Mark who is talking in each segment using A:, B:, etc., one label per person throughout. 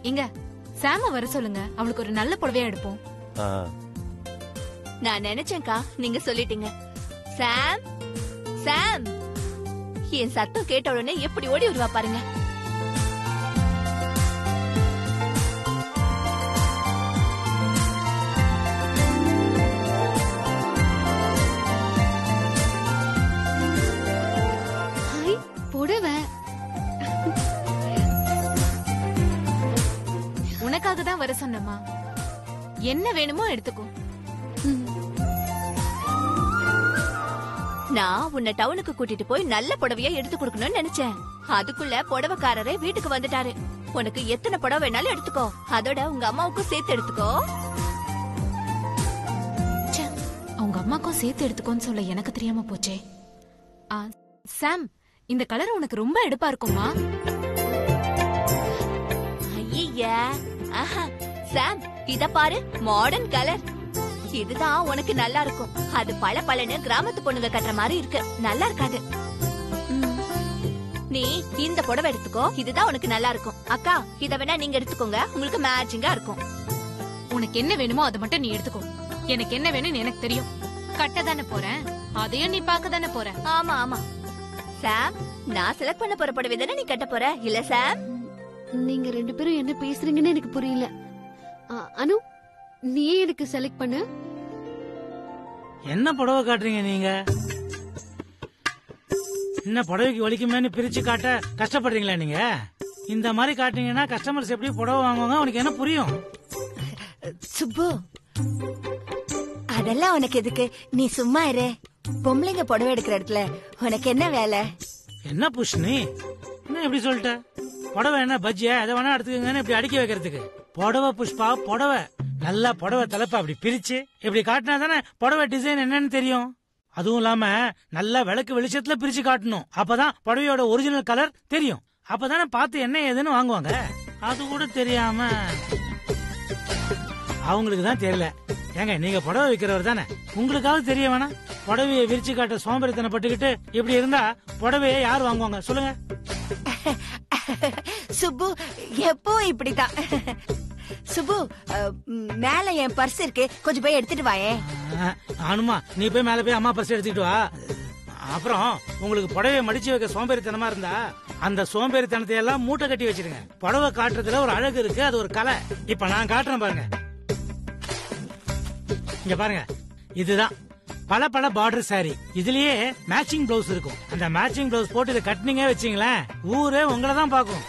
A: இங்க சாம வர சொல்லுங்க அவளுக்கு ஒரு நல்ல புடவையா எடுப்போம்
B: ஆ,
C: நான் நினைச்சேன்க்கா நீங்க சொல்லிட்டீங்க சாம் சாம் என் சத்தம் கேட்ட உடனே எப்படி ஓடி வருவா பாருங்க
D: ஹாய் புடவை
A: உனக்காக தான் வர சொன்னம்மா என்ன வேணுமோ எடுத்துக்கோ
D: ம்,
C: நான் உன்னை டவுனுக்கு கூட்டிட்டு போய் நல்ல புடவையா எடுத்து கொடுக்கணும்னு நினைச்சேன் அதுக்குள்ள புடவைக்காரரே வீட்டுக்கு வந்துட்டாரு உனக்கு எத்தனை புடவை வேணாலும் எடுத்துக்கோ அதோட உங்க அம்மாவுக்கும் சேர்த்து எடுத்துக்கோ
A: ச்சே, அவங்க அம்மாக்கும் சேர்த்து எடுத்துக்கோன்னு சொல்ல எனக்கு தெரியாம போச்சே ஆ, சாம் இந்த கலர் உனக்கு ரொம்ப எடுப்பா இருக்குமா
C: ஐயா ஆஹா சாம் இத பாரு மாடர்ன் கலர் இதுதான் உனக்கு நல்லா இருக்கும் அது பல பலன்னு கிராமத்து பொண்ணுங்க கட்டுற மாதிரி இருக்கு நல்லா இருக்காது ம். நீ இந்த புடவை எடுத்துக்கோ இதுதான் உனக்கு நல்லா இருக்கும் அக்கா இத வேணா நீங்க எடுத்துக்கோங்க உங்களுக்கு மேட்சிங்கா இருக்கும்
A: உனக்கு என்ன வேணுமோ அதை மட்டும் நீ எடுத்துக்கோ எனக்கு என்ன வேணும்னு எனக்கு தெரியும் கட்ட தானே போறேன் அதையும் நீ பார்க்க தானே போற
C: ஆமா ஆமா சாம் நான் செலக்ட் பண்ண போற புடவை தானே நீ கட்ட போற இல்ல சாம்
D: நீங்க ரெண்டு பேரும் என்ன பேசுறீங்கன்னு எனக்கு புரியல ஆ, அனு நீயே எனக்கு செலக்ட் பண்ணு
E: என்ன புடவை காட்டுறீங்க நீங்க என்ன புடவைக்கு வலிக்குமேன்னு பிரிச்சு காட்ட கஷ்டப்படுறீங்களா நீங்க இந்த மாதிரி காட்டுறீங்கன்னா கஸ்டமர்ஸ் எப்படி புடவை வாங்குவாங்க உனக்கு என்ன புரியும்
F: சுப்பு அதெல்லாம் உனக்கு எதுக்கு நீ சும்மா இரு பொம்பளைங்க புடவை எடுக்கிற இடத்துல உனக்கு என்ன வேலை
E: என்ன புஷ்ணி என்ன இப்படி சொல்லிட்ட புடவை என்ன பஜ்ஜியா எதை வேணா எடுத்துக்கங்கன்னு இப்படி அடுக்கி வைக்கிறதுக்கு புடவை புஷ்பா புடவை நல்லா புடவை தலைப்பா அப்படி பிரிச்சு இப்படி காட்டினா தானே புடவை டிசைன் என்னன்னு தெரியும் அதுவும் இல்லாம நல்லா விளக்கு வெளிச்சத்துல பிரிச்சு காட்டணும் அப்பதான் புடவையோட ஒரிஜினல் கலர் தெரியும் அப்பதானே பார்த்து என்ன ஏதுன்னு வாங்குவாங்க அது கூட தெரியாம அவங்களுக்கு தான் தெரியல ஏங்க நீங்க புடவை விக்கிறவர் தானே உங்களுக்காவது தெரிய வேணாம் புடவையை விரிச்சு காட்ட சோம்பேறித்தனப்பட்டுக்கிட்டு இப்படி இருந்தா புடவையை யார் வாங்குவாங்க சொல்லுங்க
F: சுப்பு எப்போ இப்படிதான் சுப்பு அஹ், ம், மேல என் பர்ஸ் இருக்கு கொஞ்சம் போய் எடுத்துட்டு வாயே
E: ஆஹ், ஆனுமா நீ போய் மேல போய் அம்மா பர்ஸ் எடுத்துக்கிட்டு வா அப்புறம் உங்களுக்கு புடவையை மடிச்சு வைக்க சோம்பேறித்தனமா இருந்தா அந்த சோம்பேறித்தனத்தை எல்லாம் மூட்டை கட்டி வச்சிருங்க புடவை காட்டுறதுல ஒரு அழகு இருக்கு அது ஒரு கலை இப்ப நான் காட்டுறேன் பாருங்க இங்க பாருங்க இதுதான் பல பல பார்டர் saree இதுலயே மேட்சிங் பிளவுஸ் இருக்கும் அந்த மேட்சிங் பிளவுஸ் போட்டு இதை கட்டினீங்க வச்சீங்களேன் ஊரே உங்களை தான் பார்க்கும்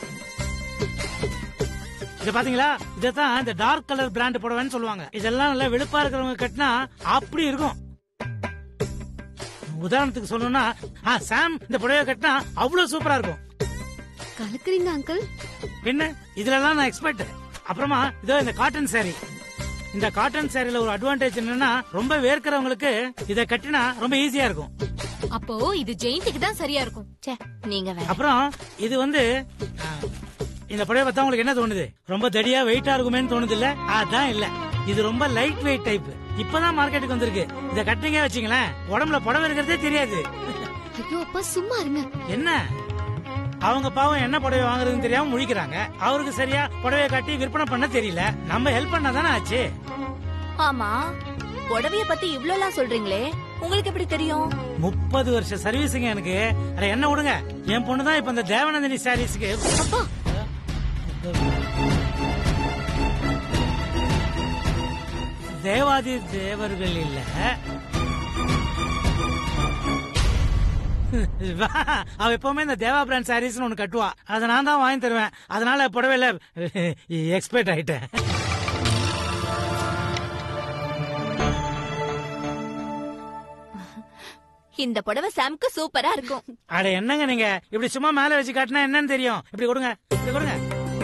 E: இத பாத்தீங்களா இதத்தான் இந்த டார்க் கலர் பிராண்ட் புடவைன்னு சொல்லுவாங்க இதெல்லாம் நல்லா வெளுப்பா இருக்கிறவங்க கட்டினா அப்படி இருக்கும் உதாரணத்துக்கு சொல்லணும்னா ஆ, சாம் இந்த புடவை கட்டினா அவ்வளவு சூப்பரா இருக்கும்
D: கலக்குறீங்க அங்கிள்
E: பின்ன இதுல எல்லாம் நான் எக்ஸ்பர்ட் அப்புறமா இதோ இந்த காட்டன் saree இந்த காட்டன் சாரில ஒரு அட்வான்டேஜ் என்னன்னா ரொம்ப வேர்க்கிறவங்களுக்கு இத கட்டினா ரொம்ப ஈஸியா இருக்கும்
A: அப்போ இது ஜெயந்திக்கு தான் சரியா இருக்கும்
C: ச்சே, நீங்க வேற
E: அப்புறம் இது வந்து ஆ, இந்த புடவை பார்த்தா உங்களுக்கு என்ன தோணுது ரொம்ப தடியா வெயிட்டா இருக்குமேன்னு தோணுது இல்ல அதான் இல்ல இது ரொம்ப லைட் வெயிட் டைப் இப்பதான் மார்க்கெட்டுக்கு வந்திருக்கு இத கட்டிங்க வச்சீங்களேன் உடம்புல புடவை இருக்கிறதே தெரியாது
D: ஐயோ அப்பா சும்மா இருங்க
E: என்ன அவங்க பாவம் என்ன புடவை வாங்குறதுன்னு தெரியாம முழிக்கிறாங்க அவருக்கு சரியா புடவைய காட்டி விற்பனை பண்ண தெரியல நம்ம ஹெல்ப் பண்ணா தானே ஆச்சு
C: ஆமா புடவைய பத்தி இவ்ளோ எல்லாம் சொல்றீங்களே உங்களுக்கு எப்படி தெரியும்
E: முப்பது வருஷ சர்வீஸுங்க எனக்கு அட என்ன விடுங்க என் பொண்ணு தான் இப்ப இந்த தேவநந்தினி சாரீஸ்க்கு தேவாதி தேவர்கள் இல்ல வா, அவ எப்பவுமே இந்த தேவா பிராண்ட் சாரீஸ் ஒண்ணு கட்டுவா அதை நான் தான் வாங்கி தருவேன் அதனால புடவையில எக்ஸ்பர்ட் ஆயிட்டேன்
C: இந்த புடவை சாம்க்கு சூப்பரா இருக்கும்
E: அட என்னங்க நீங்க இப்படி சும்மா மேல வச்சு காட்டினா என்னன்னு தெரியும் இப்படி கொடுங்க இப்படி கொடுங்க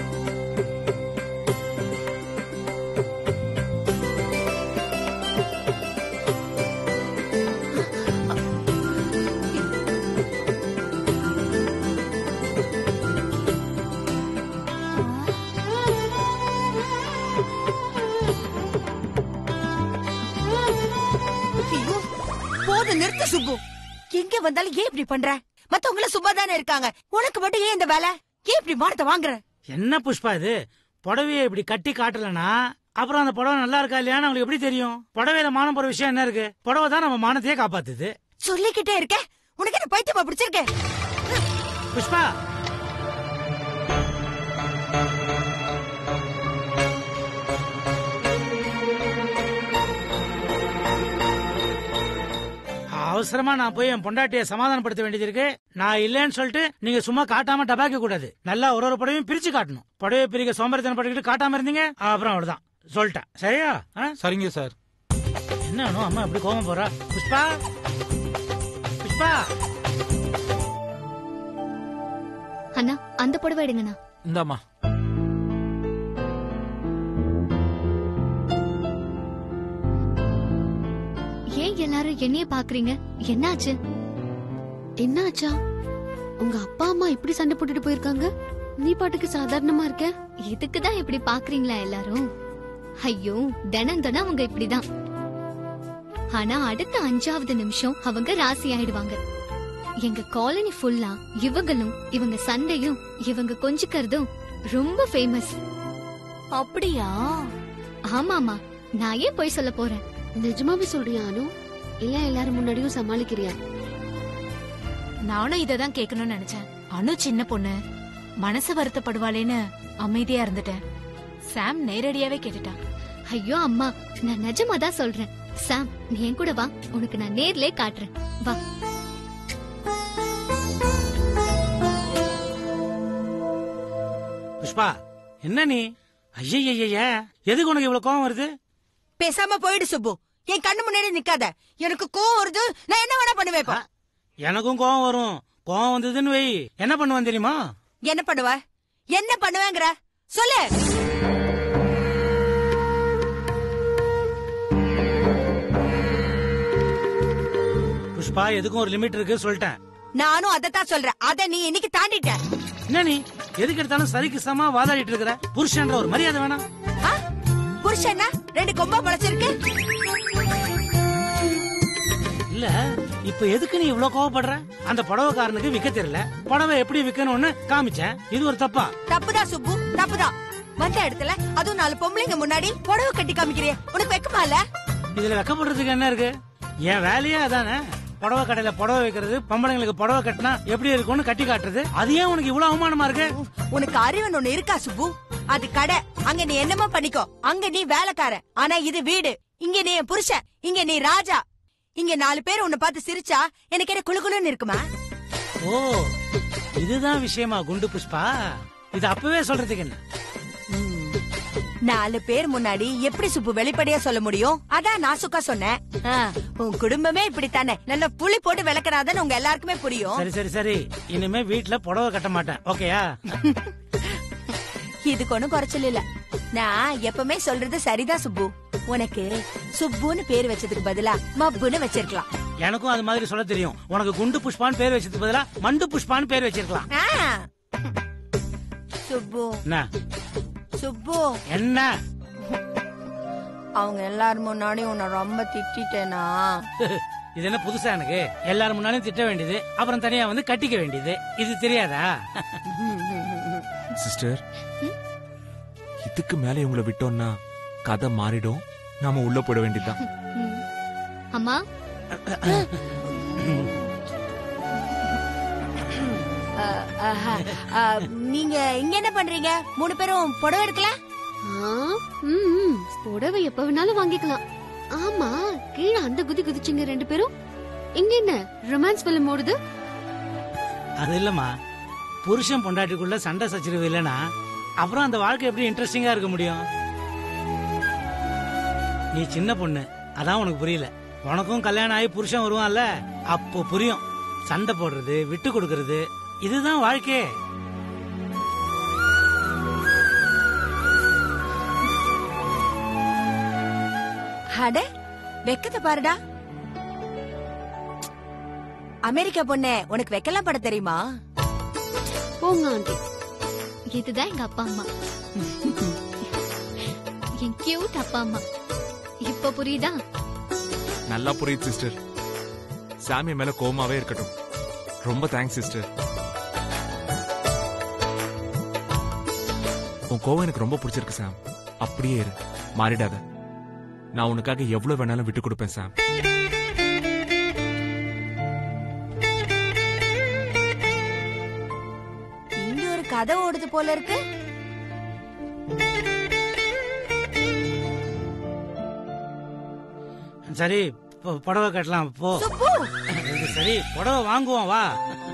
F: ஐயோ, போதும் நிறுத்து சுப்பு எங்க வந்தாலும் ஏன் இப்படி பண்ற மத்தவங்கள சும்மா தானே இருக்காங்க உனக்கு மட்டும் ஏன் இந்த வேலை ஏன் இப்படி மானத்தை வாங்குற
E: என்ன புஷ்பா இது புடவையை இப்படி கட்டி காட்டலனா அப்புறம் அந்த புடவை நல்லா இருக்கா இல்லையான்னு அவங்களுக்கு எப்படி தெரியும் புடவையில மானம் போற விஷயம் என்ன இருக்கு புடவை தான் நம்ம மானத்தையே காப்பாத்துது
F: சொல்லிக்கிட்டே இருக்க உனக்கு என்ன பைத்தியமா பிடிச்சிருக்கேன்
E: புஷ்பா அவசரமா நான் போய் என் பொண்டாட்டிய சமாதானப்படுத்த வேண்டியது இருக்கு நான் இல்லைன்னு சொல்லிட்டு நீங்க சும்மா காட்டாம டபாக்க கூடாது நல்லா ஒரு ஒரு புடவையும் பிரிச்சு காட்டணும் புடவை பிரிக்க சோம்பேறித்தனம் பட்டுக்கிட்டு காட்டாம இருந்தீங்க அப்புறம் அவ்வளவுதான் சொல்லிட்டேன் சரியா ஆ?
B: சரிங்க சார்
E: என்ன வேணும் அம்மா எப்படி கோவம் போறா புஷ்பா புஷ்பா
G: அண்ணா அந்த புடவை எடுங்கண்ணா
B: இந்தாம்மா
G: ஏன் எல்லாரும் என்னைய பாக்குறீங்க என்னாச்சு
D: என்னாச்சா உங்க அப்பா அம்மா இப்படி சண்டை போட்டுட்டு போயிருக்காங்க நீ பாட்டுக்கு சாதாரணமா இருக்க
G: இதுக்கு தான் இப்படி பாக்குறீங்களா எல்லாரும் ஐயோ தினம் தினம் அவங்க இப்படிதான் ஆனா அடுத்த அஞ்சாவது நிமிஷம் அவங்க ராசி ஆயிடுவாங்க எங்க காலனி ஃபுல்லா இவங்களும் இவங்க சண்டையும் இவங்க கொஞ்சிக்கிறதும் ரொம்ப ஃபேமஸ்
C: அப்படியா
G: ஆமாமா நான் ஏன் போய் சொல்ல போறேன்
D: நிஜமாவே சொல்றியா அனு இல்ல எல்லாரும் முன்னாடியும் சமாளிக்கிறியா
A: நானும் இததான் கேட்கணும்னு நினைச்சேன் அனு சின்ன பொண்ணு மனசு வருத்தப்படுவாளேன்னு அமைதியா இருந்துட்டேன் சாம் நேரடியாவே கேட்டுட்டான்
G: ஐயோ அம்மா நான் நிஜமா தான் சொல்றேன் சாம் நீ என் கூட வா உனக்கு நான் நேர்லயே காட்டுறேன் வா
E: புஷ்பா என்ன நீ ஐயய்யய்ய எதுக்கு உனக்கு இவ்வளவு கோவம் வருது
F: பேசாம போயிடு சுப்பு என் கண்ணு முன்னாடி நிக்காத எனக்கு கோவம் வருது நான் என்ன வேணா பண்ணுவேன் இப்போ.
E: எனக்கும் கோவம் வரும் கோவம் வந்ததுன்னு வை என்ன பண்ணுவான் தெரியுமா
F: என்ன பண்ணுவ என்ன பண்ணுவேங்கிற சொல்லு
E: புஷ்பா எதுக்கும் ஒரு லிமிட் இருக்கு சொல்லிட்டேன்
F: நானும் அதத்தான் சொல்றேன் அத நீ இன்னைக்கு தாண்டிட்ட
E: என்ன நீ எதுக்கு எடுத்தாலும் சரிக்கு சமா வாதாடிட்டு இருக்கிற புருஷன்ற ஒரு மரியாதை வேணாம்
F: ஆ? புருஷன்னா ரெண்டு கொம்பா முளைச்சிருக்கு
E: இல்ல இப்ப எதுக்கு நீ இவ்ளோ கோவப்படுற அந்த புடவைக்காரனுக்கு விக்க தெரியல புடவை எப்படி விக்கணும்னு காமிச்சேன் இது ஒரு தப்பா
F: தப்புதான் சுப்பு தப்புதான் வந்த இடத்துல அதுவும் நாலு பொம்பளைங்க முன்னாடி புடவை கட்டி காமிக்கிறிய உனக்கு வெக்கமா இல்ல
E: இதுல வெக்கப்படுறதுக்கு என்ன இருக்கு என் வேலையே அதானே புடவை கடையில புடவை வைக்கிறது பொம்பளைங்களுக்கு புடவை கட்டினா எப்படி இருக்கும்னு கட்டி காட்டுறது அது ஏன் உனக்கு இவ்வளவு அவமானமா இருக்கு
F: உனக்கு அறிவன் ஒண்ணு இருக்கா சுப்பு அது கடை அங்க நீ என்னமோ பண்ணிக்கோ அங்க நீ வேலைக்காரன் ஆனா இது வீடு இங்க நீ என் புருஷன் இங்க நீ ராஜா இங்க நாலு பேர் உன்னை பார்த்து சிரிச்சா எனக்கு என்ன குளுகுளுன்னு இருக்குமா
E: ஓ இதுதான் விஷயமா குண்டு புஷ்பா இது அப்பவே சொல்றதுக்கு என்ன
F: நாலு பேர் முன்னாடி எப்படி சுப்பு வெளிப்படையா சொல்ல முடியும் அதான் நான் சுக்கா சொன்னேன் ஆ, உன் குடும்பமே இப்படித்தானே நல்ல புளி போட்டு விளக்குறாதன்னு உங்க எல்லாருக்குமே புரியும்
E: சரி சரி சரி இனிமே வீட்ல புடவை கட்ட மாட்டேன் ஓகேயா
F: இதுக்கு ஒண்ணும் குறைச்சல் இல்ல நான் எப்பவுமே சொல்றது சரிதான் சுப்பு உனக்கு சுப்புன்னு பேர் வச்சதுக்கு பதிலா மப்புன்னு வச்சிருக்கலாம்
E: எனக்கும் அது மாதிரி சொல்ல தெரியும் உனக்கு குண்டு புஷ்பான்னு பேர் வச்சதுக்கு பதிலா மண்டு புஷ்பான்னு பேர் வச்சிருக்கலாம்
F: ஆ. சுப்பு
E: என்ன
F: சுப்பு
E: என்ன
F: அவங்க எல்லாரும் முன்னாடி உன்னை ரொம்ப திட்டிட்டேனா
E: இது என்ன புதுசா எனக்கு எல்லாரும் முன்னாலும் திட்ட வேண்டியது அப்புறம் தனியா வந்து கட்டிக்க வேண்டியது இது தெரியாதா
B: சிஸ்டர் இதுக்கு மேல இவங்கள விட்டோம்னா கதை மாறிடும் நாம உள்ள போட வேண்டியதுதான்
G: ம். அம்மா
F: ஆஹா. ஆ, நீங்க இங்க என்ன பண்றீங்க மூணு பேரும் புடவை எடுக்கல
D: ஆ, ம், ம். புடவை எப்ப வேணாலும் வாங்கிக்கலாம் ஆமா கீழே அந்த குதி குதிச்சிங்க ரெண்டு பேரும் இங்க என்ன ரொமான்ஸ் பிலிம் ஓடுது
E: அது இல்லம்மா புருஷன் பொண்டாட்டிக்குள்ள சண்டை சச்சரவு இல்லைன்னா அப்புறம் அந்த வாழ்க்கை எப்படி இன்ட்ரெஸ்டிங்கா இருக்க முடியும் நீ சின்ன பொண்ணு அதான் உனக்கு புரியல உனக்கும் கல்யாணம் ஆகி புருஷன் வருவான்ல அப்போ புரியும் சண்டை போடுறது விட்டு கொடுக்கறது இதுதான் வாழ்க்கையே
F: அட வெக்கத்தை பாருடா அமெரிக்கா பொண்ணே உனக்கு வெக்கலாம் பட தெரியுமா
D: போங்க ஆண்டி
G: இதுதான் எங்க அப்பா அம்மா என் கியூட் அப்பா அம்மா இப்ப புரியுதா
B: நல்லா புரியுது சிஸ்டர் சாமி மேல கோமாவே இருக்கட்டும் ரொம்ப தேங்க்ஸ் சிஸ்டர் உன் கோவம் எனக்கு ரொம்ப பிடிச்சிருக்கு சாம் அப்படியே இரு மாறிடாத நான் உனக்காக எவ்வளவு வேணாலும் விட்டு கொடுப்பேன் சாம்
F: இங்க ஒரு கதை ஓடுது போல இருக்கு
E: சரி பு- புடவை கட்டலாம் போ
F: சுப்பு
E: இது சரி புடவை வாங்குவோம் வா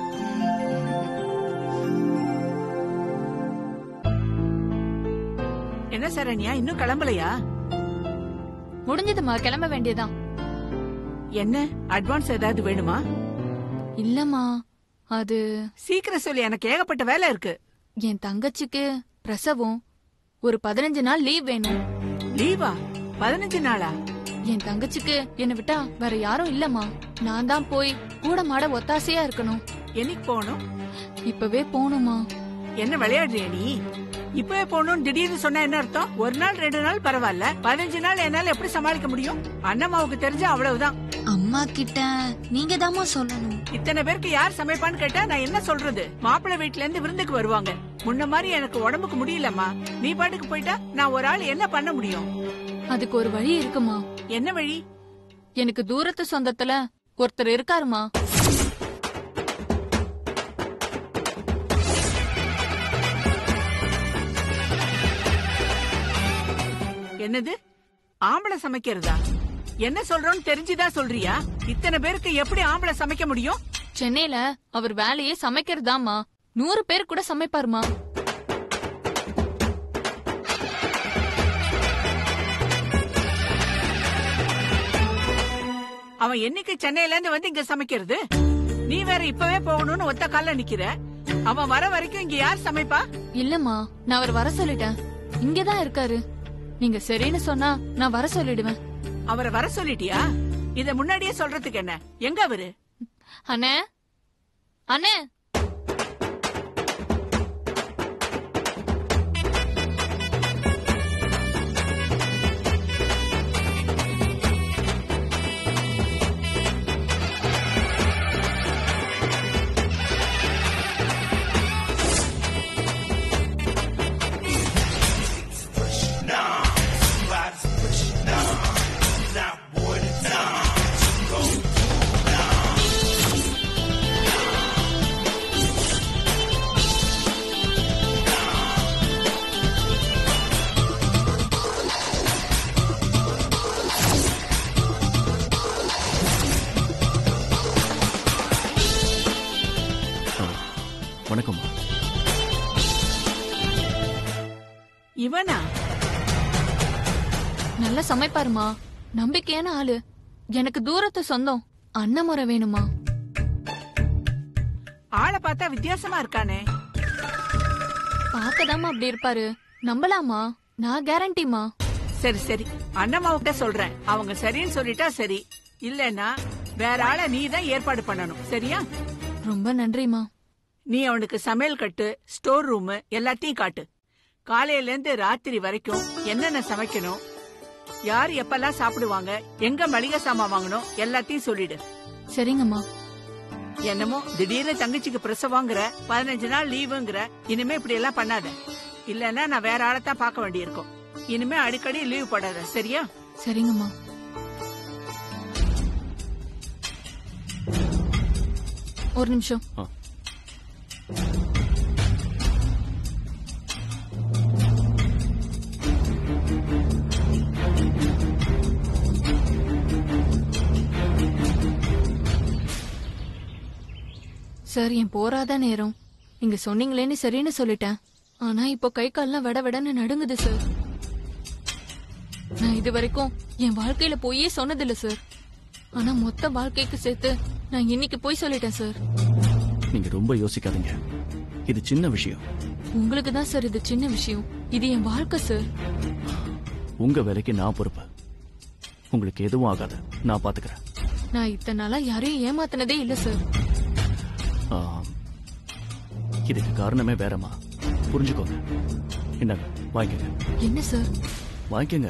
H: என்ன சரண்யா இன்னும் கிளம்பலையா
A: முடிஞ்சதுமா கிளம்ப வேண்டியதான்
H: என்ன அட்வான்ஸ் ஏதாவது வேணுமா
A: இல்லம்மா அது
H: சீக்கிரம் சொல்லி எனக்கு ஏகப்பட்ட வேலை இருக்கு
A: என் தங்கச்சிக்கு பிரசவம் ஒரு பதினஞ்சு நாள் லீவ் வேணும்
H: லீவா பதினஞ்சு நாளா
A: என் தங்கச்சிக்கு என்னை விட்டா வேற யாரும் இல்லம்மா நான் தான் போய் கூட மாட ஒத்தாசையா இருக்கணும்
H: என்னைக்கு போகணும்
A: இப்பவே போகணுமா
H: என்ன விளையாடுறிய நீ இப்பவே போகணும்னு திடீர்னு சொன்னா என்ன அர்த்தம் ஒரு நாள் ரெண்டு நாள் பரவாயில்ல பதினஞ்சு நாள் என்னால எப்படி சமாளிக்க முடியும் அண்ணம்மாவுக்கு தெரிஞ்ச அவ்வளவுதான்
I: அம்மா கிட்ட நீங்க தாம்மா சொல்லணும்
H: இத்தனை பேருக்கு யார் சமைப்பான்னு கேட்டா நான் என்ன சொல்றது மாப்பிள்ளை வீட்ல இருந்து விருந்துக்கு வருவாங்க முன்ன மாதிரி எனக்கு உடம்புக்கு முடியலம்மா நீ பாட்டுக்கு போயிட்டா நான் ஒரு ஆள் என்ன பண்ண முடியும்
A: அதுக்கு ஒரு வழி இருக்குமா
H: என்ன வழி
A: எனக்கு தூரத்து சொந்தத்துல ஒருத்தர் இருக்காருமா
H: என்னது ஆம்பளை சமைக்கிறதா என்ன சொல்றோம்னு தெரிஞ்சுதான் சொல்றியா இத்தனை பேருக்கு எப்படி ஆம்பளை சமைக்க முடியும்
A: சென்னையில அவர் வேலையே சமைக்கிறதாமா நூறு பேர் கூட சமைப்பாருமா
H: அவன் என்னைக்கு சென்னையில இருந்து வந்து இங்க சமைக்கிறது நீ வேற இப்பவே போகணும்னு ஒத்த கால்ல நிக்கிற அவன் வர வரைக்கும் இங்க யார் சமைப்பா
A: இல்லம்மா நான் அவர் வர சொல்லிட்டேன் இங்கதான் இருக்காரு நீங்க சரின்னு சொன்னா நான் வர சொல்லிடுவேன்
H: அவரை வர சொல்லிட்டியா இத முன்னாடியே சொல்றதுக்கு என்ன எங்க அவரு
A: அண்ணே அண்ணே
J: வணக்கம்மா
H: இவனா
A: நல்லா சமைப்பாருமா நம்பிக்கையான ஆளு எனக்கு தூரத்து சொந்தம் அண்ணன் முறை வேணுமா
H: ஆளை பார்த்தா வித்தியாசமா இருக்கானே
A: பார்க்கதாம்மா அப்படி இருப்பாரு நம்பலாமா நான் கேரண்டிமா
H: சரி சரி அண்ணம்மாவுக்கிட்ட சொல்றேன் அவங்க சரின்னு சொல்லிட்டா சரி இல்லன்னா வேற ஆளை நீ தான் ஏற்பாடு பண்ணணும் சரியா
A: ரொம்ப நன்றிமா
H: நீ அவனுக்கு சமையல் கட்டு ஸ்டோர் ரூம் எல்லாத்தையும் காட்டு காலையில இருந்து ராத்திரி வரைக்கும் என்னென்ன சமைக்கணும் யார் எப்பெல்லாம் சாப்பிடுவாங்க எங்க மளிகை சாமான் வாங்கணும் எல்லாத்தையும் சொல்லிடு
A: சரிங்கம்மா
H: என்னமோ திடீர்னு தங்கச்சிக்கு பிரசவங்கிற பதினஞ்சு நாள் லீவுங்கிற இனிமே இப்படி எல்லாம் பண்ணாத இல்லன்னா நான் வேற ஆளைத்தான் பார்க்க வேண்டியிருக்கும் இனிமே அடிக்கடி லீவ் போடாத சரியா
A: சரிங்கம்மா ஒரு நிமிஷம்
J: ஆ.
A: சார் என் போராத நேரம் நீங்க சொன்னீங்களேன்னு சரின்னு சொல்லிட்டேன் ஆனா இப்போ கை கால்லாம் விட விடன்னு நடுங்குது சார் நான் இது வரைக்கும் என் வாழ்க்கையில போயே சொன்னதில்ல சார் ஆனா மொத்த வாழ்க்கைக்கு சேர்த்து நான் இன்னைக்கு போய் சொல்லிட்டேன் சார்
J: நீங்க ரொம்ப யோசிக்காதீங்க இது சின்ன விஷயம்
A: உங்களுக்கு தான் சார் இது சின்ன விஷயம் இது என் வாழ்க்கை சார்
J: உங்க வேலைக்கு நான் பொறுப்பு உங்களுக்கு எதுவும் ஆகாது நான் பாத்துக்கிறேன்
A: நான் இத்தனை நாளா யாரையும் ஏமாத்தினதே இல்ல சார்
J: ஆ, இதுக்கு காரணமே வேறம்மா புரிஞ்சுக்கோங்க இந்தாங்க வாங்கிக்கங்க
A: என்ன சார்
J: வாங்கிக்கங்க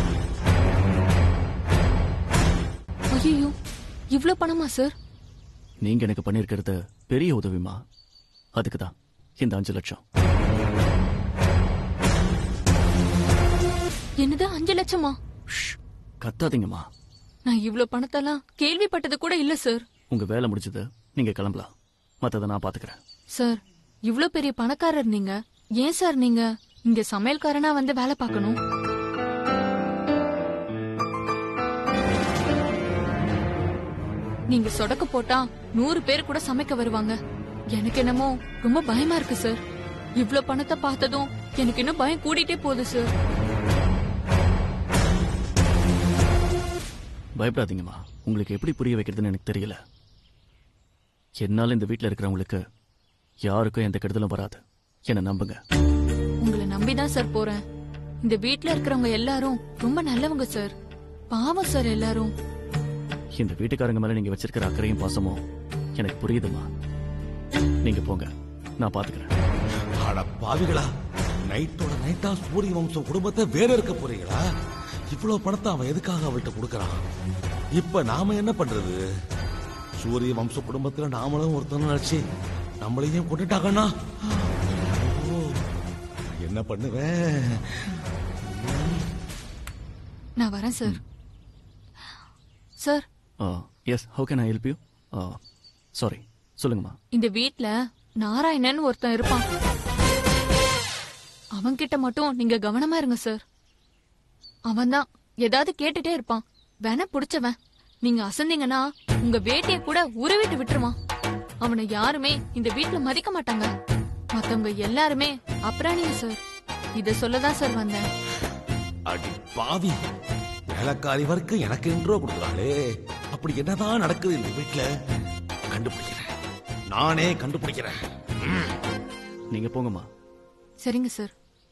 A: ஐயோ இவ்ளோ பணமா சார்
J: நீங்க எனக்கு பண்ணிருக்கிறது பெரிய உதவிமா அதுக்கு தான் இந்த அஞ்சு லட்சம்
K: என்னது அஞ்சு லட்சமா
J: கத்தாதீங்கம்மா
K: நான் இவ்ளோ பணத்தெல்லாம் கேள்விப்பட்டது கூட இல்ல சார்
J: உங்க வேலை முடிஞ்சது நீங்க கிளம்பலாம் மத்ததை நான் பாத்துக்கிறேன்
K: சார் இவ்ளோ பெரிய பணக்காரர் நீங்க ஏன் சார் நீங்க இங்க சமையல்காரனா வந்து வேலை பார்க்கணும் நீங்க சொடக்கு போட்டா நூறு பேர் கூட சமைக்க வருவாங்க எனக்கு என்னமோ ரொம்ப பயமா இருக்கு சார் இவ்ளோ பணத்தை பார்த்ததும் எனக்கு இன்னும் பயம் கூடிட்டே போகுது சார்
J: பயப்படாதீங்கம்மா உங்களுக்கு எப்படி புரிய வைக்கிறதுன்னு எனக்கு தெரியல என்னால இந்த வீட்ல இருக்கிறவங்களுக்கு யாருக்கும் எந்த கெடுதலும் வராது என்ன நம்புங்க
K: உங்களை நம்பிதான் சார் போறேன் இந்த வீட்ல இருக்கிறவங்க எல்லாரும் ரொம்ப நல்லவங்க சார் பாவம் சார் எல்லாரும்
J: இந்த வீட்டுக்காரங்க மேல நீங்க வச்சிருக்கிற அக்கறையும் பாசமும் எனக்கு புரியுதுமா நீங்க போங்க நான் பாத்துக்கிறேன்
L: அட பாவிகளா நைட்டோட நைட்டா சூரிய வம்சம் குடும்பத்தை வேற இருக்க போறீங்களா இவ்வளவு பணத்தை அவன் எதுக்காக அவள்கிட்ட கொடுக்கறான் இப்ப நாம என்ன பண்றது சூரிய வம்ச குடும்பத்துல நாமளும் ஒருத்தனும் நினைச்சு நம்மளையும் கொண்டுட்டாங்கண்ணா ஓ, என்ன பண்ணுவேன்
K: நான் வரேன் sir sir
J: yes how can I help you sorry சொல்லுங்கம்மா
K: இந்த வீட்ல நாராயணன் ஒருத்தன் இருப்பான் அவன்கிட்ட மட்டும் நீங்க கவனமா இருங்க சார் அவன்தான் ஏதாவது கேட்டுட்டே இருப்பான் வேணா புடிச்சவன் நீங்க அசந்தீங்கன்னா உங்க வேட்டிய கூட உருவிட்டு விட்டுருவான் அவனை யாருமே இந்த வீட்ல மதிக்க மாட்டாங்க மத்தவங்க எல்லாருமே அப்புறாணிங்க சார் இத சொல்லதான் சார் வந்தேன்
L: அடி பாவி வேலைக்காரி வரைக்கும் எனக்கு இன்ட்ரோ கொடுக்குறாளே அப்படி என்னதான் நடக்குது இந்த வீட்டுல கண்டுபிடிக்கிறேன் நானே கண்டுபிடிக்கிறேன் ம்.
J: நீங்க போங்கம்மா
K: சரிங்க சார்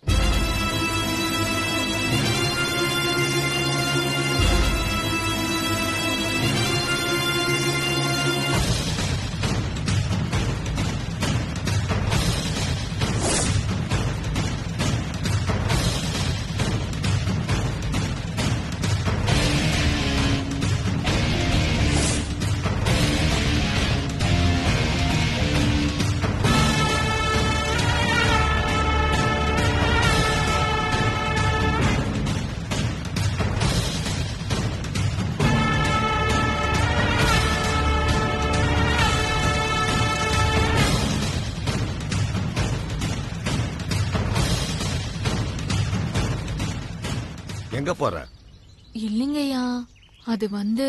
L: எங்க போற
K: இல்லைங்கய்யா அது வந்து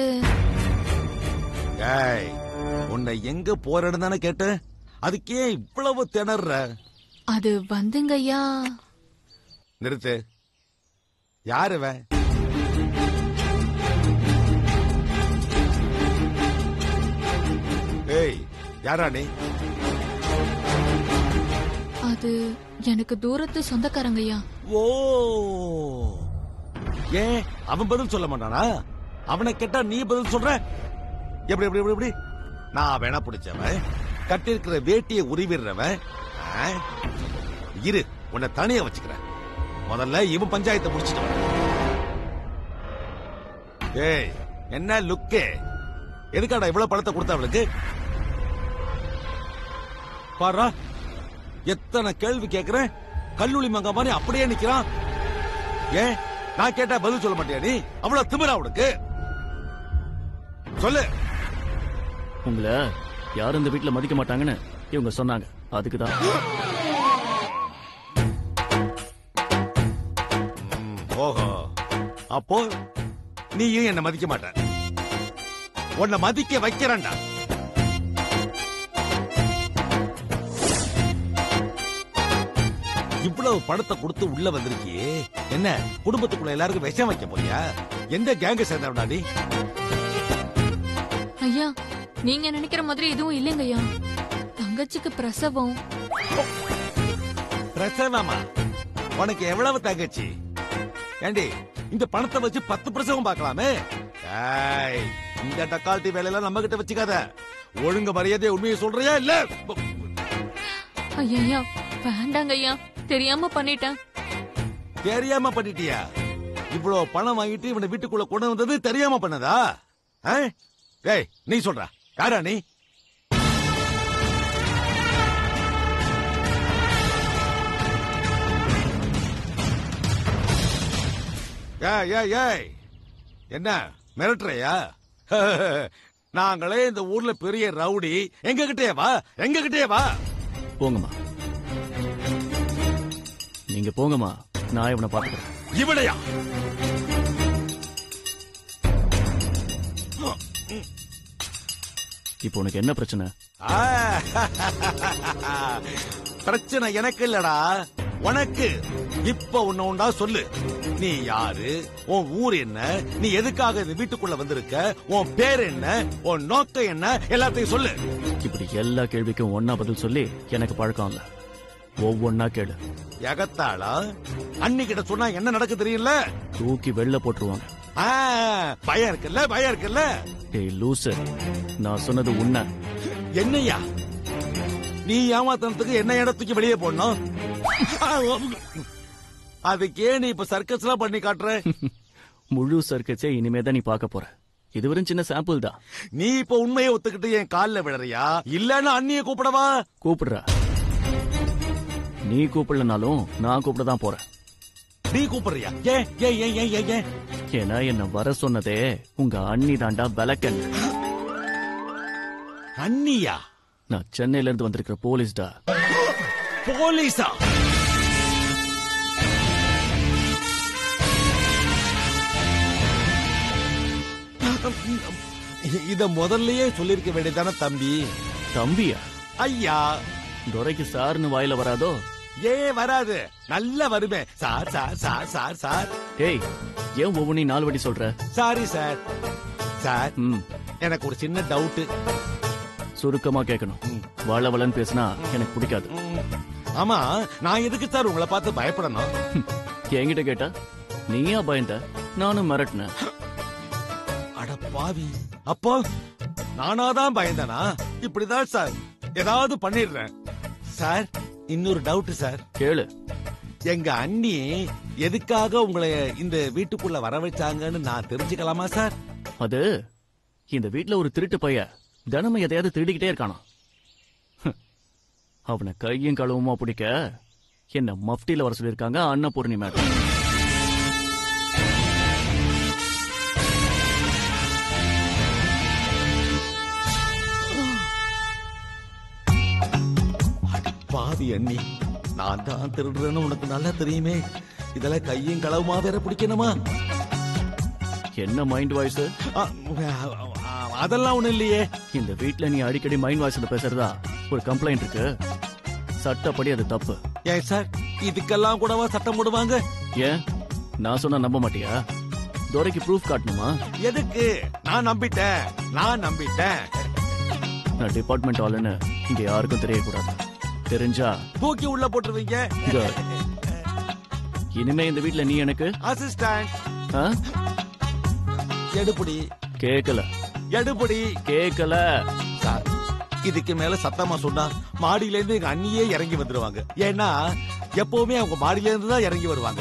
L: ஏய் உன்னை எங்க போறேன்னு தானே கேட்டேன் அதுக்கே இவ்வளவு திணற
K: அது வந்துங்கய்யா
L: நிறுத்து யாரு இவன் ஏய் யாரா நீ
K: அது எனக்கு தூரத்து சொந்தக்காரங்கய்யா
L: ஓ ஏன் அவன் பதில் சொல்ல மாட்டானா அவனை கேட்டா நீ பதில் சொல்ற எப்படி எப்படி எப்படி எப்படி நான் வேணா பிடிச்சவன் கட்டிருக்கிற வேட்டியை உருவிடுறவன் ஆ? இரு உன்னை தனியா வச்சுக்கிறேன் முதல்ல இவன் பஞ்சாயத்தை முடிச்சிட்டு வரேன். ஏய் என்ன லுக்கு எதுக்காடா இவ்வளவு பணத்தை கொடுத்த அவளுக்கு பாரா எத்தனை கேள்வி கேக்குறேன் கல்லூரி மங்க மாதிரி அப்படியே நிக்கிறான் ஏன் நான் கேட்டா பதில் சொல்ல மாட்டியா நீ அவ்வளவு திமிரா உனக்கு சொல்லு
J: உங்களை யாரும் இந்த வீட்ல மதிக்க மாட்டாங்கன்னு இவங்க சொன்னாங்க அதுக்கு தான்
L: ஓஹோ அப்போ நீயும் என்ன மதிக்க மாட்ட உன்னை மதிக்க வைக்கிறேன்டா இவ்வளவு பணத்தை கொடுத்து உள்ள வந்திருக்கியே என்ன குடும்பத்துக்குள்ள எல்லாருக்கும் விஷம் வைக்க போறியா எந்த கேங்க சேர்ந்தவடா நீ
K: ஐயா நீங்க நினைக்கிற மாதிரி எதுவும் இல்லைங்கய்யா தங்கச்சிக்கு பிரசவம்
L: பிரசவமா உனக்கு எவ்வளவு தங்கச்சி ஏண்டி இந்த பணத்தை வச்சு பத்து பிரசவம் பார்க்கலாமே ஏய், இந்த டக்கால்ட்டி வேலையெல்லாம் நம்ம கிட்ட வச்சுக்காத ஒழுங்கு மரியாதை உண்மையை சொல்றியா இல்ல
K: ஐயா வேண்டாங்க ஐயா தெரியாம பண்ணிட்டேன்
L: தெரியாம பண்ணிட்டியா இவ்வளவு பணம் வாங்கிட்டு இவனை வீட்டுக்குள்ள கொண்டு வந்தது தெரியாம பண்ணதா ஆ? ஏய் நீ சொல்ற யாரா நீ ஏய் ஏய் ஏய் என்ன மிரட்டுறையா நாங்களே இந்த ஊர்ல பெரிய ரவுடி எங்க கிட்டே வா எங்க கிட்டே வா
J: போங்கம்மா நீங்க போங்கம்மா நான் இவனை பாத்துக்கிறேன்
L: இவனையா
J: இப்போ உனக்கு என்ன பிரச்சனை
L: ஆ, பிரச்சனை எனக்கு இல்லடா உனக்கு இப்ப உன்ன உண்டா சொல்லு நீ யாரு உன் ஊர் என்ன நீ எதுக்காக இந்த வீட்டுக்குள்ள வந்திருக்க உன் பேர் என்ன உன் நோக்கம் என்ன எல்லாத்தையும் சொல்லு
J: இப்படி எல்லா கேள்விக்கும் ஒன்னா பதில் சொல்லி எனக்கு பழக்கம் இல்ல ஒவ்வொன்னா கேளு
L: எகத்தாளா அண்ணி கிட்ட சொன்னா என்ன நடக்கு தெரியல
J: தூக்கி வெளில போட்டுருவாங்க
L: ஆ, பயம் இருக்குல்ல பயம் இருக்குல்ல
J: டேய் லூசு நான் சொன்னது உண்மை
L: என்னையா நீ ஏமாத்தனத்துக்கு என்ன இடத்துக்கு வெளியே போடணும் அதுக்கே நீ இப்ப சர்க்கஸ் எல்லாம் பண்ணி காட்டுற
J: முழு சர்க்கஸே இனிமே தான் நீ பார்க்க போற இது வெறும் சின்ன சாம்பிள் தான்
L: நீ இப்ப உண்மையை ஒத்துக்கிட்டு என் கால்ல விழறியா இல்லன்னு அண்ணிய கூப்பிடவா
J: கூப்பிடுற நீ கூப்பிடலனாலும் நான் கூப்பிட தான் போறேன்
L: நீ கூப்பிடுறியா ஏன் ஏன் ஏன் ஏன் ஏன் ஏன்
J: ஏன்னா என்ன வர சொன்னதே உங்க அண்ணி தாண்டா விளக்கன்
L: அண்ணியா
J: நான் சென்னையில இருந்து வந்திருக்கிற போலீஸ்டா
L: போலீஸா இத முதல்லயே சொல்லிருக்க வேண்டியதானே தம்பி
J: தம்பியா
L: ஐயா
J: துரைக்கு சார்னு வாயில வராதோ
L: ஏ வராது நல்லா வருமே sir sir sir sir sir
J: ஏய் ஏன் ஒவ்வொன்றையும் நாலு வாட்டி சொல்ற
L: சாரி சார் சார்
J: ம்
L: எனக்கு ஒரு சின்ன டவுட்
J: சுருக்கமா கேட்கணும் வள வளன்னு பேசினா எனக்கு பிடிக்காது
L: ஆமா நான் எதுக்கு சார் உங்களை பார்த்து பயப்படணும்
J: என்கிட்ட கேட்டா நீயா பயந்த நானும் மிரட்டினேன்
L: அட பாவி அப்போ நானாதான் பயந்தனா இப்படிதான் சார் ஏதாவது பண்ணிடுறேன் சார் இன்னொரு டவுட் சார்
J: கேளு
L: எங்க அண்ணி எதுக்காக உங்களை இந்த வீட்டுக்குள்ள வர வச்சாங்கன்னு நான் தெரிஞ்சுக்கலாமா சார்
J: அது இந்த வீட்ல ஒரு திருட்டு பைய தினமும் எதையாவது திருடிக்கிட்டே இருக்கானா ஹம். அவனை கையும் களவுமா பிடிக்க என்ன மஃப்டில வர சொல்லியிருக்காங்க அன்னபூர்ணி மேடம்
L: பாவி அண்ணி நான் தான் திருடுறேன்னு உனக்கு நல்லா தெரியுமே இதெல்லாம் கையும் களவுமா வேற பிடிக்கணுமா
J: என்ன மைண்ட் வாய்ஸ்
L: அ, அ, அதெல்லாம் ஒண்ணு இல்லையே
J: இந்த வீட்ல நீ அடிக்கடி மைண்ட் வாய்ஸ்ல பேசுறதா ஒரு கம்ப்ளைண்ட் இருக்கு சட்டப்படி அது தப்பு
L: ஏன் சார் இதுக்கெல்லாம் கூடவா சட்டம் போடுவாங்க
J: ஏன் நான் சொன்னா நம்ப மாட்டியா துரைக்கு ப்ரூஃப் காட்டணுமா
L: எதுக்கு நான் நம்பிட்டேன் நான் நம்பிட்டேன்
J: நான் டிபார்ட்மெண்ட் ஆளுன்னு இங்க யாருக்கும் தெரியக்கூடாது தெரிஞ்சா
L: தூக்கி உள்ள போட்டுருவீங்க
J: good. இனிமே இந்த வீட்ல நீ எனக்கு
L: அசிஸ்டன்ட்
J: ஆ?
L: எடுபடி
J: கேக்கல
L: எடுபடி
J: கேக்கல
L: சார் இதுக்கு மேல சத்தமா சொன்னா மாடியில இருந்து எங்க அண்ணியே இறங்கி வந்துருவாங்க ஏன்னா எப்பவுமே அவங்க மாடியில இருந்து தான் இறங்கி வருவாங்க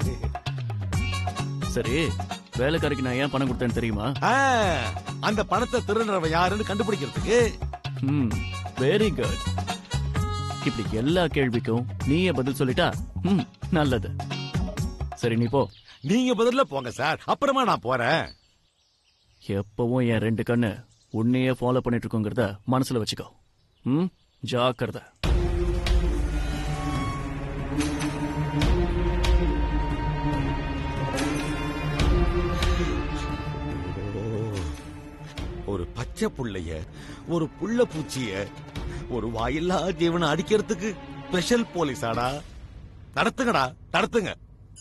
J: சரி வேலைக்காரிக்கு நான் ஏன் பணம் கொடுத்தேன்னு தெரியுமா
L: ஆ, அந்த பணத்தை திருடுறவன் யாருன்னு கண்டுபிடிக்கிறதுக்கு
J: ம் வெரி குட் இப்படி எல்லா கேள்விக்கும் நீயே பதில் சொல்லிட்டா ம் நல்லது சரி நீ போ
L: நீங்க பதில்ல போங்க சார் அப்புறமா நான் போறேன்
J: எப்பவும் என் ரெண்டு கண்ணு உன்னையே ஃபாலோ பண்ணிட்டு இருக்கோங்கிறத மனசுல வச்சுக்கோ ம் ஜாக்கிரதை
L: ஒரு பச்சை புள்ளைய ஒரு புள்ள பூச்சிய ஒரு வாயில்லா ஜீவனை அடிக்கிறதுக்கு ஸ்பெஷல் போலீஸாடா நடத்துங்கடா நடத்துங்க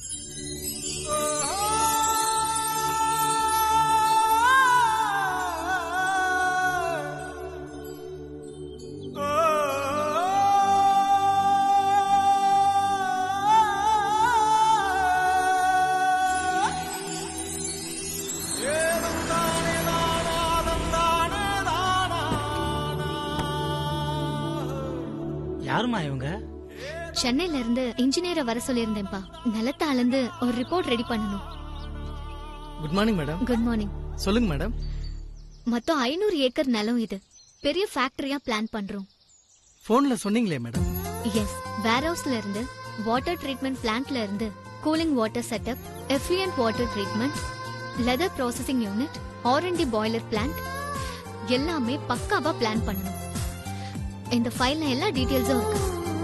E: யாருமா இவங்க
G: சென்னையில இருந்து இன்ஜினியரை வர சொல்லியிருந்தேன்ப்பா நிலத்தை அளந்து ஒரு ரிப்போர்ட் ரெடி பண்ணணும்
M: good morning madam
G: good morning
M: சொல்லுங்க மேடம்
G: மொத்தம் ஐநூறு ஏக்கர் நிலம் இது பெரிய ஃபேக்டரியா பிளான் பண்றோம்
M: போன்ல சொன்னீங்களே மேடம்
G: எஸ் வேர் ஹவுஸ்ல இருந்து வாட்டர் ட்ரீட்மெண்ட் பிளான்ட்ல இருந்து cooling water setup effluent water treatment leather processing unit R and D boiler plant எல்லாமே பக்காவா பிளான் பண்ணணும் இந்த ஃபைல்ல எல்லா டீடைல்ஸும் இருக்கு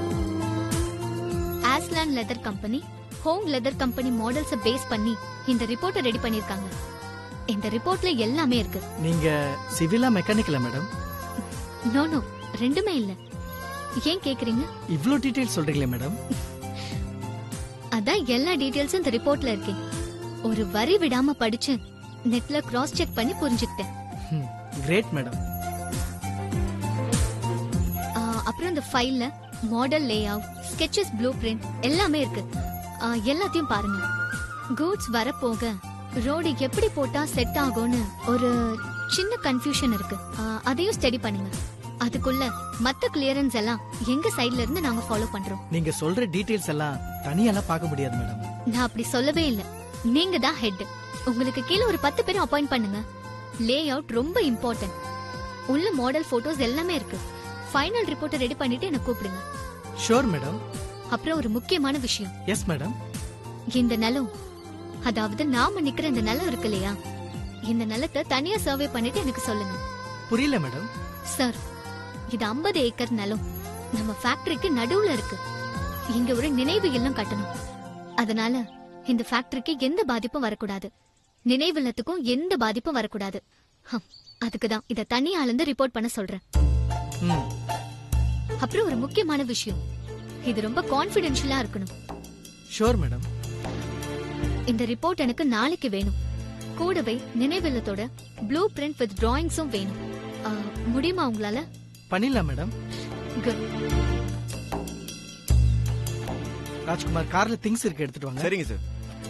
G: ஆஸ்லான் leather company home leather company மாடல்ஸ பேஸ் பண்ணி இந்த ரிப்போர்ட்டை ரெடி பண்ணிருக்காங்க இந்த ரிப்போர்ட்ல எல்லாமே இருக்கு
M: நீங்க சிவிலா மெக்கானிக்கலா மேடம்
G: நோ நோ ரெண்டுமே இல்ல ஏன் கேக்குறீங்க
M: இவ்ளோ டீடைல் சொல்றீங்களே மேடம்
G: அதான் எல்லா டீடைல்ஸும் இந்த ரிப்போர்ட்ல இருக்கு ஒரு வரி விடாம படிச்சு நெட்ல கிராஸ் செக் பண்ணி புரிஞ்சுக்கிட்டேன்
M: கிரேட் மேடம்
G: ஆ, அப்புறம் இந்த ஃபைல்ல model layout sketches blueprint எல்லாமே இருக்கு ஆ, எல்லாத்தையும் பாருங்க கூட்ஸ் வரப்போக ரோடு எப்படி போட்டா செட் ஆகும்னு ஒரு சின்ன கன்ஃபியூஷன் இருக்கு ஆ, அதையும் ஸ்டடி பண்ணுங்க அதுக்குள்ள மத்த கிளியரன்ஸ் எல்லாம் எங்க சைடுல இருந்து நாங்க ஃபாலோ பண்றோம்
M: நீங்க சொல்ற டீடைல்ஸ் எல்லாம் தனியாலாம் பார்க்க முடியாது மேடம்
G: நான் அப்படி சொல்லவே இல்ல நீங்க தான் ஹெட் உங்களுக்கு கீழே ஒரு பத்து பேரும் அப்பாயிண்ட் பண்ணுங்க லே அவுட் ரொம்ப இம்பார்ட்டன்ட் உள்ள மாடல் போட்டோஸ் எல்லாமே இருக்கு ஃபைனல் ரிப்போர்ட்டை ரெடி பண்ணிட்டு என்ன கூப்பிடுங்க
M: ஷோர் மேடம்
G: அப்புறம் ஒரு முக்கியமான விஷயம்
M: எஸ் மேடம்
G: இந்த நிலம் அதாவது நாம நிக்கிற இந்த நிலம் இருக்கு இல்லையா இந்த நிலத்தை தனியா சர்வே பண்ணிட்டு எனக்கு சொல்லுங்க
M: புரியல மேடம்
G: சார் இது 50 ஏக்கர் நிலம் நம்ம ஃபேக்டரிக்கு நடுவுல இருக்கு இங்க ஒரு நினைவு இல்லம் கட்டணும் அதனால இந்த ஃபேக்டரிக்கு எந்த பாதிப்பும் வரக்கூடாது நினைவு இல்லத்துக்கும் எந்த பாதிப்பும் வரக்கூடாது ஹம், அதுக்கு தான் இத தனியா அளந்து ரிப்போர்ட் பண்ண சொல்றேன்
M: ம்
G: அப்புறம் ஒரு முக்கியமான விஷயம் இது ரொம்ப கான்பிடென்ஷியலா இருக்கணும்
M: ஷோர் மேடம்
G: இந்த ரிப்போர்ட் எனக்கு நாளைக்கு வேணும் கூடவே நினைவில்லத்தோட ப்ளூ பிரிண்ட் வித் டிராயிங்ஸும் வேணும் ஆ, முடியுமா உங்களால
M: பண்ணிடலாம் மேடம்
G: Good.
M: ராஜ்குமார் கார்ல திங்ஸ் இருக்கு எடுத்துட்டு வாங்க
N: சரிங்க சார்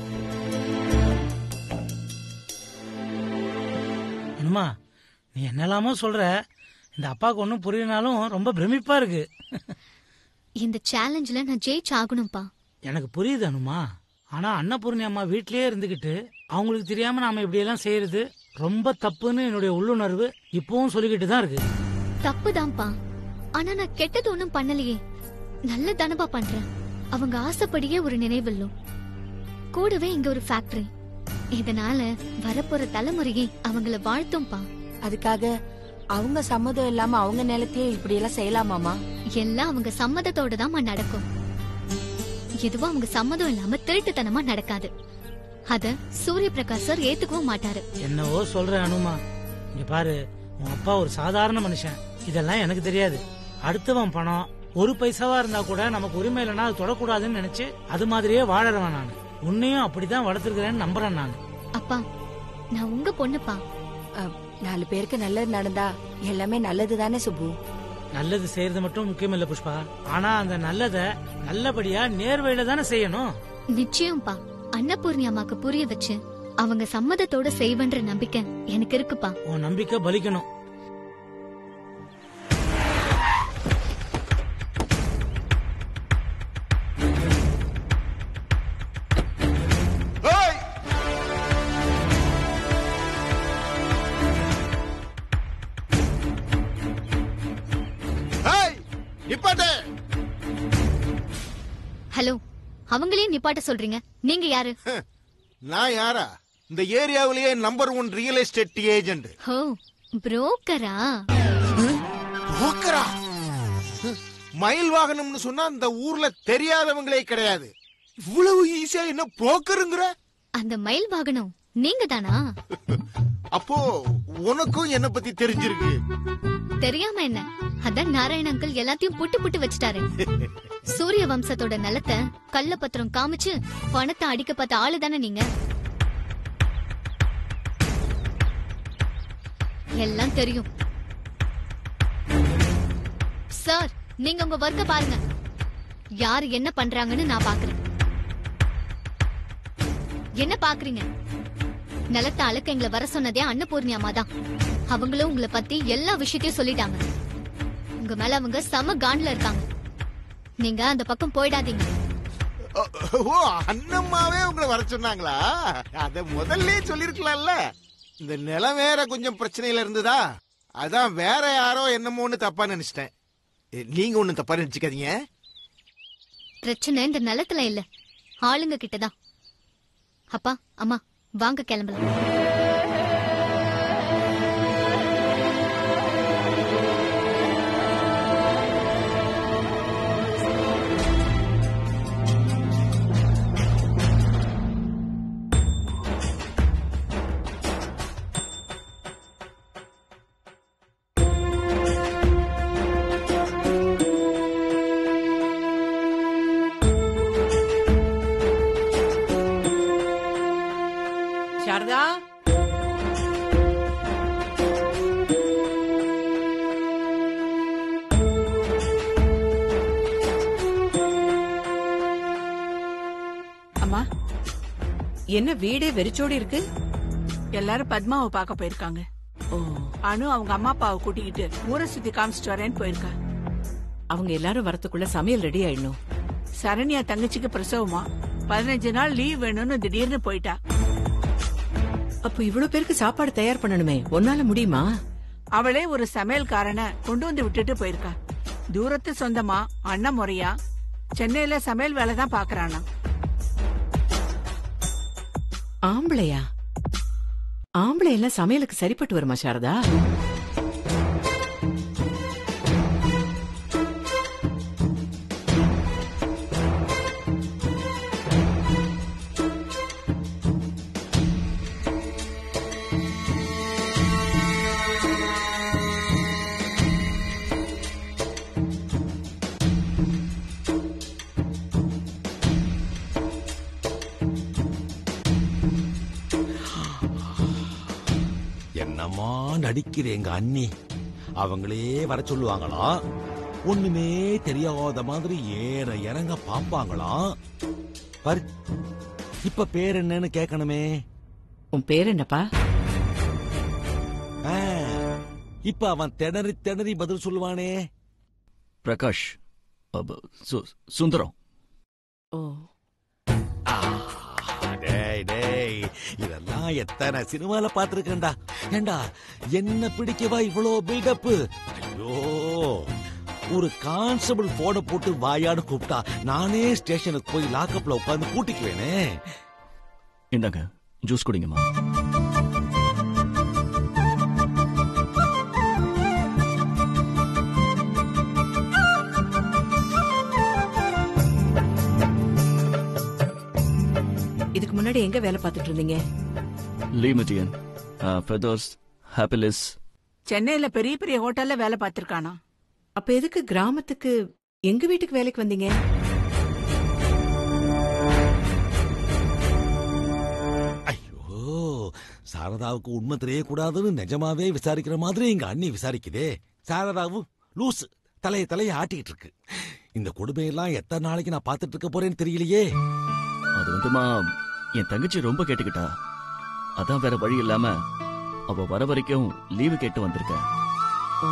E: என்னம்மா நீ என்னெல்லாமோ சொல்ற இந்த அப்பாவுக்கு ஒன்றும் புரியனாலும் ரொம்ப பிரமிப்பா இருக்கு
G: இந்த சேலஞ்சில நான் ஜெயிச்சாகணும்ப்பா
E: எனக்கு புரியுது அனுமா ஆனா அன்னபூர்ணி அம்மா வீட்லயே இருந்துகிட்டு அவங்களுக்கு தெரியாம நாம இப்படி எல்லாம் செய்யறது ரொம்ப தப்புன்னு என்னுடைய உள்ளுணர்வு இப்பவும் சொல்லிக்கிட்டு தான் இருக்கு
G: தப்புதான்ப்பா ஆனா நான் கெட்டது ஒண்ணும் பண்ணலையே நல்ல தானப்பா பண்றேன் அவங்க ஆசைப்படியே ஒரு நினைவில்லும் கூடவே இங்க ஒரு ஃபேக்டரி இதனால வரப்போற தலைமுறையை அவங்கள வாழ்த்தும்பா
F: அதுக்காக அவங்க சம்மதம் இல்லாம அவங்க நிலத்தையே இப்படி எல்லாம் செய்யலாமாமா
G: எல்லாம் அவங்க சம்மதத்தோட தான் நடக்கும் எதுவும் அவங்க சம்மதம் இல்லாம திருட்டுத்தனமா நடக்காது அத சூரிய பிரகாஷ் சார் ஏத்துக்கவும் மாட்டாரு
E: என்னவோ சொல்ற அனுமா இங்க பாரு உன் அப்பா ஒரு சாதாரண மனுஷன் இதெல்லாம் எனக்கு தெரியாது அடுத்தவன் பணம் ஒரு பைசாவா இருந்தா கூட நமக்கு உரிமை இல்லைன்னா அது தொடக்கூடாதுன்னு நினைச்சு அது மாதிரியே வாழறவன் நான் உன்னையும் அப்படிதான் வளர்த்துருக்கிறேன்னு நம்புறேன் நான்
G: அப்பா நான் உங்க பொண்ணுப்பா
F: நாலு பேருக்கு நல்லது நடந்தா எல்லாமே நல்லது தானே சுப்பு
E: நல்லது செய்யறது மட்டும் முக்கியம் இல்ல புஷ்பா ஆனா அந்த நல்லத நல்லபடியா நேர்வழியில தானே செய்யணும்
G: நிச்சயம்ப்பா அன்னபூர்ணி அம்மாக்கு புரிய வச்சு அவங்க சம்மதத்தோட செய்வன்ற நம்பிக்கை எனக்கு இருக்குப்பா
E: உன் நம்பிக்கை பலிக்கணும்
N: நிப்பாட்டு
G: ஹலோ அவங்களே நிப்பாட்ட சொல்றீங்க நீங்க யாரு
N: நான் யாரா இந்த ஏரியாவிலேயே number one real estate agent
G: ஹோ புரோக்கரா
N: புரோக்கரா மயில் வாகனம்னு சொன்னா இந்த ஊர்ல தெரியாதவங்களே கிடையாது இவ்வளவு ஈஸியா என்ன புரோக்கருங்கிற
G: அந்த மயில் வாகனம் நீங்க தானா
N: அப்போ உனக்கும் என்ன பத்தி தெரிஞ்சிருக்கு
G: தெரியாம என்ன அதான் நாராயண அங்கிள் எல்லாத்தையும் புட்டு புட்டு வச்சுட்டாரு சூரிய வம்சத்தோட நிலத்தை கள்ள பத்திரம் காமிச்சு பணத்தை அடிக்க பார்த்த ஆளு தானே நீங்க எல்லாம் தெரியும் சார் நீங்க உங்க ஒர்க்க பாருங்க யாரு என்ன பண்றாங்கன்னு நான் பாக்குறேன் என்ன பாக்குறீங்க நிலத்தை அழுக்க எங்களை வர சொன்னதே அன்னபூர்ணி அம்மா தான் அவங்களும் உங்களை பத்தி எல்லா விஷயத்தையும் சொல்லிட்டாங்க உங்க மேல அவங்க செம காண்ட்ல இருக்காங்க நீங்க அந்த பக்கம் போயிடாதீங்க
N: ஓ அண்ணம்மாவே உங்களை வர சொன்னாங்களா அத முதல்ல சொல்லிருக்கலாம்ல இந்த நிலம் வேற கொஞ்சம் பிரச்சனையில இருந்ததா அதான் வேற யாரோ என்னமோன்னு தப்பா நினைச்சிட்டேன் எ, நீங்க ஒண்ணும் தப்பா நினைச்சுக்காதீங்க
G: பிரச்சனை இந்த நிலத்துல இல்ல ஆளுங்க கிட்டதான் அப்பா அம்மா வாங்க கிளம்பலாம்
H: சாரதா
O: அம்மா என்ன வீடே வெறிச்சோடி இருக்கு
H: எல்லாரும் பத்மாவை பார்க்க போயிருக்காங்க அனு அவங்க அம்மா அப்பாவை கூட்டிக்கிட்டு ஊரை சுத்தி காமிச்சிட்டு வரேன்னு போயிருக்கா
O: அவங்க எல்லாரும் வரதுக்குள்ள சமையல் ரெடி ஆயிடணும்
H: சரண்யா தங்கச்சிக்கு பிரசவமா பதினஞ்சு நாள் லீவ் வேணும்னு திடீர்னு போயிட்டா
O: அப்போ இவ்வளவு பேருக்கு சாப்பாடு தயார் பண்ணணுமே உன்னால முடியுமா
H: அவளே ஒரு சமையல்காரனை கொண்டு வந்து விட்டுட்டு போயிருக்கா தூரத்து சொந்தமா அண்ணன் முறையா சென்னையில சமையல் வேலை தான் பாக்குறானா
O: ஆம்பளையா ஆம்பளை எல்லாம் சமையலுக்கு சரிப்பட்டு வருமா சாரதா
L: என்னம்மா நடிக்கிறேன் எங்க அண்ணி அவங்களே வர சொல்லுவாங்களாம் ஒண்ணுமே தெரியாத மாதிரி ஏற இறங்க பாப்பாங்களாம் பாரு இப்ப பேர் என்னன்னு கேட்கணுமே
O: உன் பேர் என்னப்பா
L: ஆ, இப்ப அவன் திணறி திணறி பதில் சொல்லுவானே
J: பிரகாஷ் அப்ப, சு- சுந்தரம்
O: ஓ
L: டேய் டேய் இதெல்லாம் எத்தனை சினிமால பாத்திருக்கேன்டா ஏண்டா என்ன பிடிக்கவா இவ்வளோ பில்டப் ஐயோ ஒரு கான்ஸ்டபிள் போன போட்டு வாயான்னு கூப்பிட்டா நானே ஸ்டேஷனுக்கு போய் லாக்கப்ல உட்கார்ந்து கூட்டிக்குவேனே
J: இந்தாங்க ஜூஸ் குடிங்கம்மா
O: இதுக்கு முன்னாடி எங்க வேலை பார்த்துட்டு இருந்தீங்க
J: லீமட்டியன் ஃபெதர்ஸ் ஹாப்பிலிஸ்
H: சென்னையில பெரிய பெரிய ஹோட்டல்ல வேலை பார்த்திருக்கானா
O: அப்ப எதுக்கு கிராமத்துக்கு எங்க வீட்டுக்கு வேலைக்கு வந்தீங்க
L: ஐயோ சாரதாவுக்கு உண்மை தெரியக்கூடாதுன்னு நிஜமாவே விசாரிக்கிற மாதிரி எங்க அண்ணி விசாரிக்குதே சாரதாவும் லூஸ் தலைய தலைய ஆட்டிக்கிட்டு இருக்கு இந்த கொடுமையெல்லாம் எத்தனை நாளைக்கு நான் பார்த்துட்டு இருக்க போறேன்னு தெரியலையே
J: அது வந்துமா என் தங்கச்சி ரொம்ப கேட்டுக்கிட்டா அதான் வேற வழி இல்லாம அவ வர வரைக்கும் லீவு கேட்டு வந்திருக்கேன்
O: ஓ.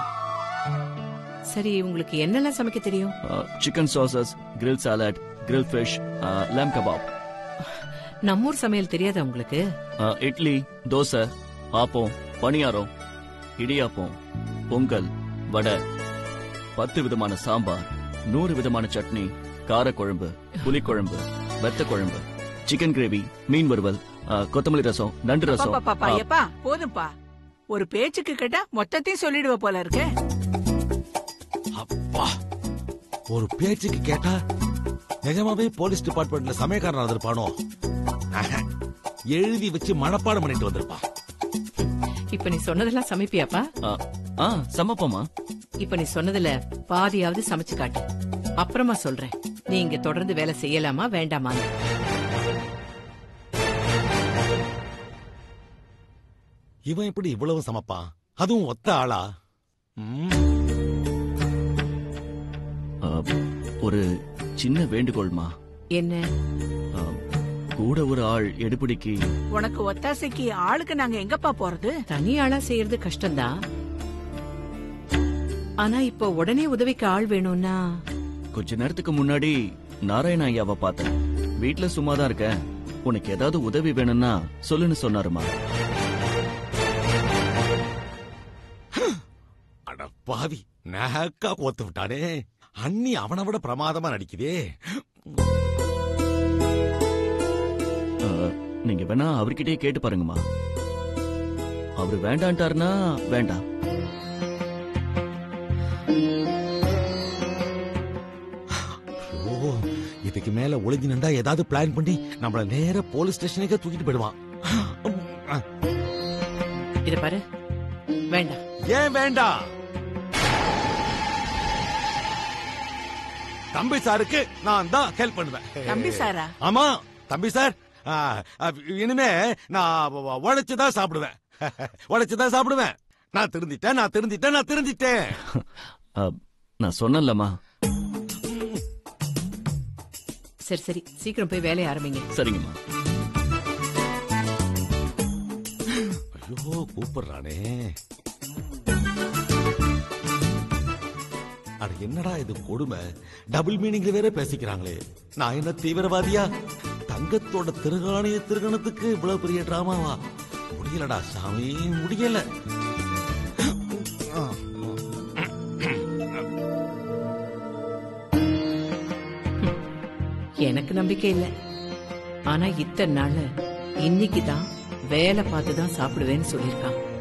O: சரி உங்களுக்கு என்னெல்லாம் சமைக்க தெரியும்
J: chicken sauces grill salad grill fish lamb kebab
O: நம்மூர் சமையல் தெரியாதா உங்களுக்கு
J: இட்லி தோசை ஆப்பம் பணியாரம் இடியாப்பம் பொங்கல் வடை பத்து விதமான சாம்பார் நூறு விதமான சட்னி காரக்குழம்பு புளிக்குழம்பு வெத்த குழம்பு சிக்கன் கிரேவி மீன் வறுவல் ஆ, கொத்தமல்லி ரசம் நண்டு ரசம்
H: பாப்பா
J: ஆ,
H: எப்பா போதும்பா ஒரு பேச்சுக்கு கேட்டா மொத்தத்தையும் சொல்லிடுவ போல இருக்கே
L: அப்பா ஒரு பேச்சுக்கு கேட்டா நிஜமாவே போலீஸ் டிபார்ட்மெண்ட்ல சமயக்காரன் இருப்பானோ ஆஹா. எழுதி வச்சு மனப்பாடம் பண்ணிட்டு வந்திருப்பான்
O: இப்ப நீ சொன்னதெல்லாம் சமைப்பியாப்பா
J: ஆ, ஆ சமப்பமா
O: இப்ப நீ சொன்னதுல பாதியாவது சமைச்சு காட்டு அப்புறமா சொல்றேன் நீ இங்க தொடர்ந்து வேலை செய்யலாமா வேண்டாமான்னு
L: இவன் எப்படி இவ்வளவு சமைப்பான் அதுவும் ஒத்த ஆளா ம்.
J: ஆ, ஒரு சின்ன வேண்டுகோள்மா
O: என்ன
J: ஆ, கூட ஒரு ஆள் எடுபிடிக்கு
H: உனக்கு ஒத்தாசைக்கு ஆளுக்கு நாங்க எங்கப்பா போறது
O: தனி ஆளா செய்யறது கஷ்டம்தான் ஆனா இப்ப உடனே உதவிக்கு ஆள் வேணும்னா
J: கொஞ்ச நேரத்துக்கு முன்னாடி நாராயண ஐயாவை பார்த்தேன் வீட்ல சும்மா தான் இருக்கேன் உனக்கு ஏதாவது உதவி வேணும்னா சொல்லுன்னு சொன்னாருமா
L: அட பாவி நகக்கா கோத்து விட்டானே அண்ணி அவனை விட பிரமாதமா நடிக்குதே
J: அஹ், நீங்க வேணா அவர்கிட்டயே கேட்டு பாருங்கம்மா அவரு வேண்டான்ட்டாருன்னா வேண்டாம்
L: ஓ இதுக்கு மேல ஒளிஞ்சு நின்றா ஏதாவது பிளான் பண்ணி நம்மள நேர போலீஸ் ஸ்டேஷனுக்கே தூக்கிட்டு போயிடுவான்
O: இத பாரு வேண்டாம்
L: ஏன் வேண்டாம் தம்பி சாருக்கு நான் தான் ஹெல்ப் பண்ணுவேன்
H: தம்பி சாரா
L: ஆமா தம்பி சார் ஆ, ஆ, இனிமே நான் உழைச்சு தான் சாப்பிடுவேன் உழைச்சு தான் சாப்பிடுவேன் நான் திருந்திட்டேன் நான் திருந்திட்டேன் நான் திருந்திட்டேன்
J: அஹ், நான் சொன்னேன்லம்மா
O: சரி சரி சீக்கிரம் போய் வேலையை ஆரம்பிங்க
J: சரிங்கம்மா
L: ஐயோ கூப்பிடுறானே அட என்னடா இது கொடுமை டபுள் மீனிங்ல வேற பேசிக்கிறாங்களே நான் என்ன தீவிரவாதியா தங்கத்தோட திருகாணிய திருகணத்துக்கு இவ்வளவு பெரிய டிராமாவா முடியலடா சாமி முடியல
O: எனக்கு நம்பிக்கை இல்ல ஆனா இத்தனை நாள் இன்னைக்கு தான் வேலை பார்த்து தான் சாப்பிடுவேன்னு சொல்லியிருக்கான்